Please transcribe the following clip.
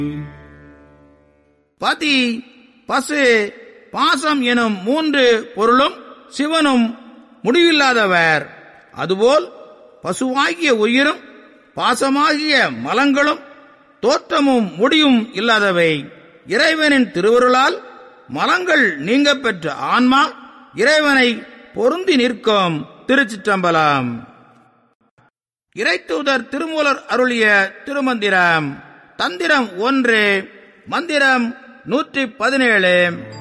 பதி பசு பாசம் எனும் மூன்று பொருளும் சிவனும் முடிவில்லாதவர் அதுபோல் பசுவாகிய உயிரும் பாசமாகிய மலங்களும் தோற்றமும் முடியும் இல்லாதவை இறைவனின் திருவருளால் மலங்கள் நீங்க பெற்ற ஆன்மா இறைவனை பொருந்தி நிற்கும் திருச்சிற்றம்பலம் இறைத்தூதர் திருமூலர் அருளிய திருமந்திரம் தந்திரம் ஒன்று மந்திரம் நூற்றி பதினேழு